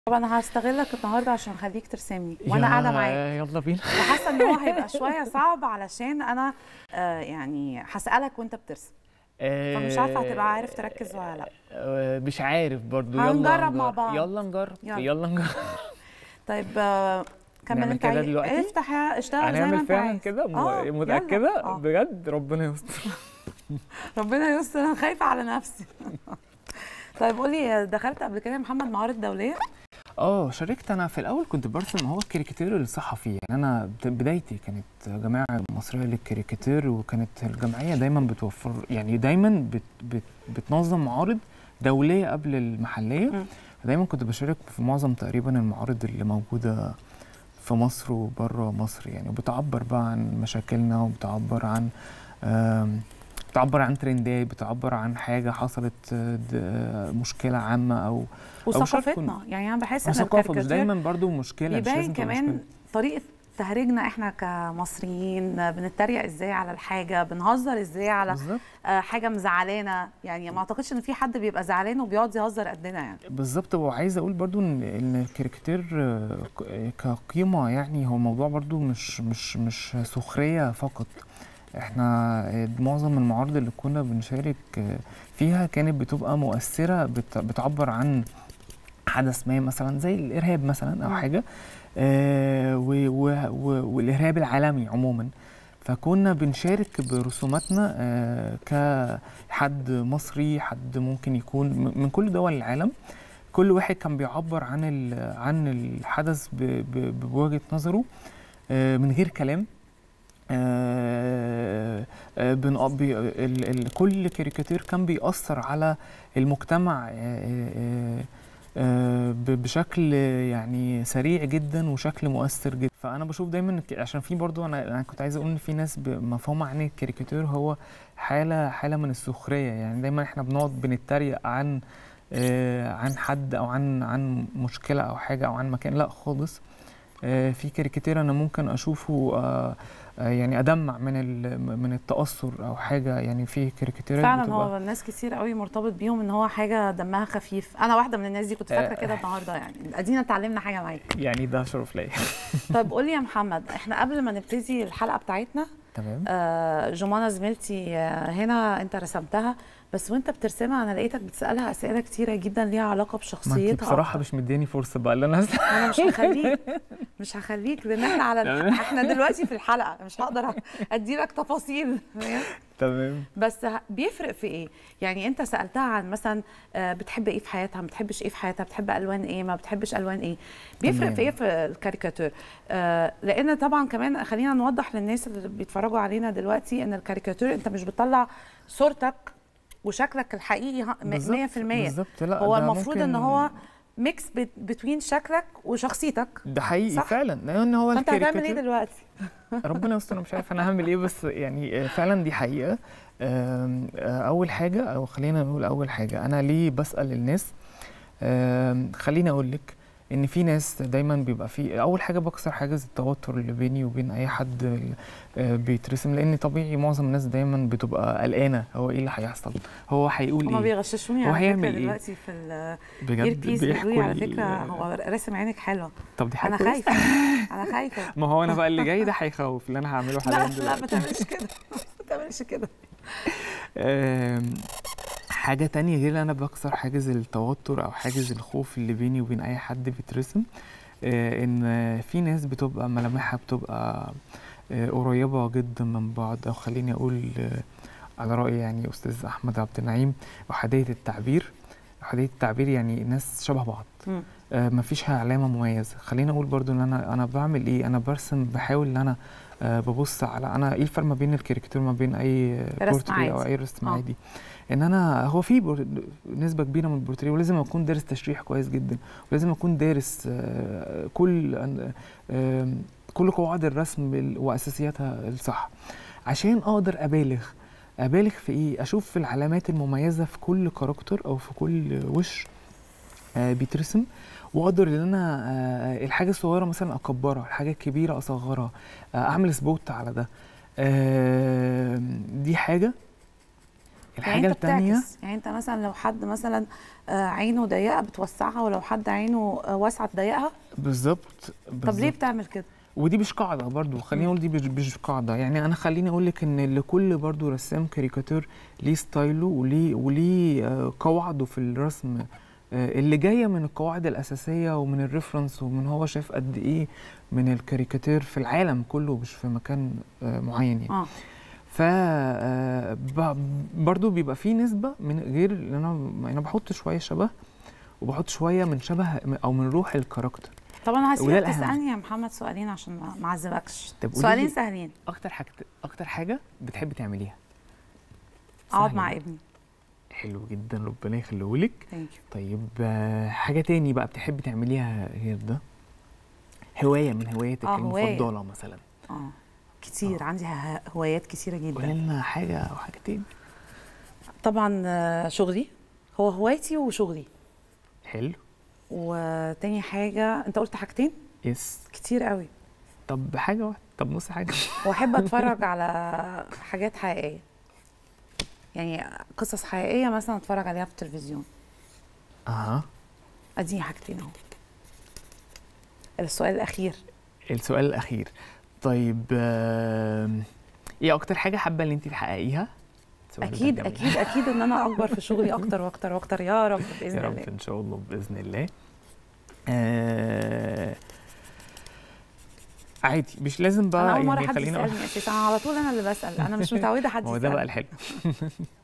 طب انا هستغلك النهارده عشان اخليك ترسمني وانا قاعده معاك يلا بينا وحاسه ان هو هيبقى شويه صعب علشان انا آه يعني هسالك وانت بترسم فمش عارفه هتبقى عارف تركز ولا لا آه، مش عارف برضو يلا هنجرب مع بعض. يلا نجرب يلا. يلا نجرب طيب آه كمل نعمل انت كده عايز- دلوقتي؟ افتح يا- اشتغل زي ما هنعمل انت فعلا عايز كده م- آه، يلا. متأكدة آه. بجد ربنا يستر ربنا يستر انا خايفه على نفسي طيب قولي دخلت قبل كده يا محمد معارض دوليه اه شاركت انا في الاول كنت برسم هو الكاريكاتير الصحفي يعني انا بت- بدايتي كانت جماعه مصريه للكاريكاتير وكانت الجمعيه دايما بتوفر يعني دايما بت بت بتنظم معارض دوليه قبل المحليه مم. دايما كنت بشارك في معظم تقريبا المعارض اللي موجوده في مصر وبره مصر يعني وبتعبر بقى عن مشاكلنا وبتعبر عن آم، بتعبر عن ترندات بتعبر عن حاجه حصلت آه، د- آه، مشكله عامه او وثقافتنا يعني انا بحس ان ثقافه مش الكاريكاتير دايما برضو مشكله مش بيبين لازم تبقى كمان مشكلة. طريقه تهريجنا احنا كمصريين بنتريق ازاي على الحاجه بنهزر ازاي على بالظبط آه، حاجه مزعلانا يعني ما اعتقدش ان في حد بيبقى زعلان وبيقعد يهزر قدنا يعني بالظبط وعايز اقول برضو ان ان الكاريكاتير آه، ك- كقيمه يعني هو موضوع برضو مش مش مش سخريه فقط احنا آه، معظم المعارض اللي كنا بنشارك آه، فيها كانت بتبقى مؤثره بت- بتعبر عن حدث ما مثلا زي الارهاب مثلا او مم. حاجه آه، و- و- و- والارهاب العالمي عموما فكنا بنشارك برسوماتنا آه، كحد مصري حد ممكن يكون م- من كل دول العالم كل واحد كان بيعبر عن ال- عن الحدث ب- ب- بوجهة نظره آه، من غير كلام آه، آه، بن- بي- ال- ال- كل كاريكاتير كان بيأثر على المجتمع آه، آه، آه، ب- بشكل يعني سريع جدا وشكل مؤثر جدا فانا بشوف دايما الك- عشان في برضو انا انا كنت عايز اقول ان في ناس ب- مفهومها عن الكاريكاتير هو حاله حاله من السخريه يعني دايما احنا بنقعد بنتريق عن آه، عن حد او عن عن مشكله او حاجه او عن مكان لا خالص آه، في كاريكاتير انا ممكن اشوفه آه، آه، يعني ادمع من ال- من التاثر او حاجه يعني في كاريكاتيرات فعلا بتبقى- هو الناس كتير قوي مرتبط بيهم ان هو حاجه دمها خفيف انا واحده من الناس دي كنت فاكره آه. كده النهارده يعني ادينا اتعلمنا حاجه معاك يعني ده شرف ليا طيب قولي يا محمد احنا قبل ما نبتدي الحلقه بتاعتنا تمام آه، جمانة زميلتي آه، هنا انت رسمتها بس وانت بترسمها انا لقيتك بتسالها اسئله كتيره جدا ليها علاقه ما انت بشخصيتها بصراحه أكتر. مش مدياني فرصه بقى اللي انا أسأل. انا مش هخليك مش هخليك لان احنا على تمام. احنا دلوقتي في الحلقه مش هقدر ادي لك تفاصيل فاهم؟ تمام بس ه- بيفرق في ايه يعني انت سالتها عن مثلا آه، بتحب ايه في حياتها ما بتحبش ايه في حياتها بتحب الوان ايه ما بتحبش الوان ايه بيفرق تمام. في ايه في الكاريكاتير آه، لان طبعا كمان خلينا نوضح للناس اللي بيتفرجوا علينا دلوقتي ان الكاريكاتير انت مش بتطلع صورتك وشكلك الحقيقي ه- م- 100% بالظبط لا هو ده المفروض ان ممكن- هو ميكس بتوين شكلك وشخصيتك ده حقيقي صح؟ فعلا لان هو فانت هتعمل ايه الكاريكاتير دلوقتي ربنا يستر أنا مش عارف انا هعمل ايه بس يعني آه، فعلا دي حقيقه آم، آه، اول حاجه او خلينا نقول اول حاجه انا ليه بسال الناس آم، خليني اقول لك ان في ناس دايما بيبقى في اول حاجه بكسر حاجز التوتر اللي بيني وبين اي حد آه، بيترسم لان طبيعي معظم الناس دايما بتبقى قلقانه هو ايه اللي هيحصل هو هيقول هما ايه بيغششوني هو على فكره هيعمل إيه؟ دلوقتي في الاير بجد بيس بيقولوا لي على لي- فكره هو راسم عينك حلوه طب دي حاجه انا كويسة. خايفه انا خايفه ما هو انا بقى اللي جاي ده هيخوف اللي انا هعمله حاليا لا دلوقتي لا ما تعملش كده ما تعملش كده آم، حاجة تانية غير أنا بكسر حاجز التوتر أو حاجز الخوف اللي بيني وبين أي حد بيترسم آه، إن في ناس بتبقى ملامحها بتبقى آه، قريبة جدا من بعض أو خليني أقول آه، على رأي يعني أستاذ أحمد عبد النعيم أحادية التعبير أحادية التعبير يعني ناس شبه بعض مم. آه، مفيش علامه مميزه خليني اقول برضو ان انا انا بعمل ايه انا برسم بحاول ان انا آه، ببص على انا ايه الفرق ما بين الكاريكاتير ما بين اي رسم بورتري او عادي. اي رسم آه. عادي ان انا هو في بور- نسبه كبيره من البورتري ولازم اكون دارس تشريح كويس جدا ولازم اكون دارس آه، كل آه، كل قواعد الرسم بال- واساسياتها الصح عشان اقدر ابالغ ابالغ في ايه اشوف في العلامات المميزه في كل كاركتر او في كل وش آه، بيترسم واقدر ان انا آه، الحاجه الصغيره مثلا اكبرها الحاجه الكبيره اصغرها آه، اعمل سبوت على ده آه، دي حاجه الحاجه يعني انت التانية بتعكس يعني انت مثلا لو حد مثلا آه، عينه ضيقه بتوسعها ولو حد عينه آه، واسعه تضيقها بالظبط طب ليه بالظبط. بتعمل كده ودي مش قاعده برضو خليني اقول دي مش مش قاعده يعني انا خليني اقول لك ان لكل برضو رسام كاريكاتير ليه ستايله وليه وليه آه، قواعده في الرسم آه، اللي جايه من القواعد الاساسيه ومن الريفرنس ومن هو شايف قد ايه من الكاريكاتير في العالم كله مش في مكان آه، معين يعني اه ف آه، ب- برضو بيبقى في نسبه من غير اللي انا انا بحط شويه شبه وبحط شويه من شبه او من روح الكاركتر طب انا وده هسيبك الأهم. تسالني يا محمد سؤالين عشان ما ما اعذبكش طب قولي سؤالين لي- سهلين اكتر حاجه اكتر حاجه بتحبي تعمليها اقعد سهلة مع دي. ابني حلو جدا ربنا يخليهولك ثانك يو طيب آه، حاجه تاني بقى بتحبي تعمليها غير ده هوايه من هواياتك آه، هواية. المفضله مثلا اه كتير عندي ه- هوايات كتيره قولي جدا لنا حاجه او حاجتين طبعا آه، شغلي هو هوايتي وشغلي حلو وتاني حاجه انت قلت حاجتين يس كتير قوي طب حاجه واحده طب نص حاجه واحب اتفرج على حاجات حقيقيه يعني قصص حقيقيه مثلا اتفرج عليها في التلفزيون اها اديني حاجتين اهو السؤال الاخير السؤال الاخير طيب آم، ايه اكتر حاجه حابه ان انت تحققيها السؤال ده اكيد جميل. اكيد اكيد ان انا اكبر في شغلي اكتر واكتر واكتر يا رب باذن يا رب الله ان شاء الله باذن الله آه عادي مش لازم بقى انا اول مره يعني حد خلينا يسالني اساسا أنا على طول انا اللي بسال انا مش متعوده حد ما هو ده بقى يسالني الحلو